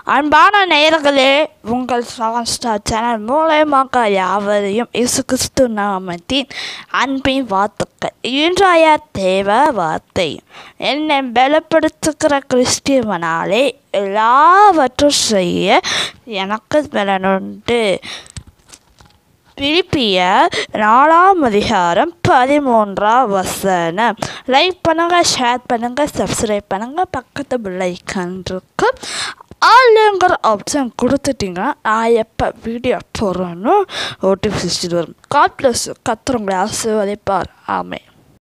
அன்பான நேயர்களே உங்கள் செவன் ஸ்டார் சேனல் மூலயமாக யாவரையும் இயேசு கிறிஸ்து நாமத்தின் அன்பின் வாழ்த்துக்கள் இன்றைய தேவ வார்த்தை என்னை பலப்படுத்துகிற கிறிஸ்துவனாலே எல்லாவற்றும் செய்ய எனக்கு பலனுண்டு பிலிப்பிய நாலாம் அதிகாரம் பதிமூன்றாம் வசனம் லைக் பண்ணுங்க ஷேர் பண்ணுங்க சப்ஸ்கிரைப் பண்ணுங்க பக்கத்து பிள்ளைக்கன் இருக்கு ஆளுங்கிற ஆப்ஷன் கொடுத்துட்டிங்கன்னா நான் எப்போ வீடியோ போடுறேன்னு ஓடிபி வரும் காட் ப்ளஸ் கத்துறவங்களை ஆசீர்வதிப்பார் ஆமே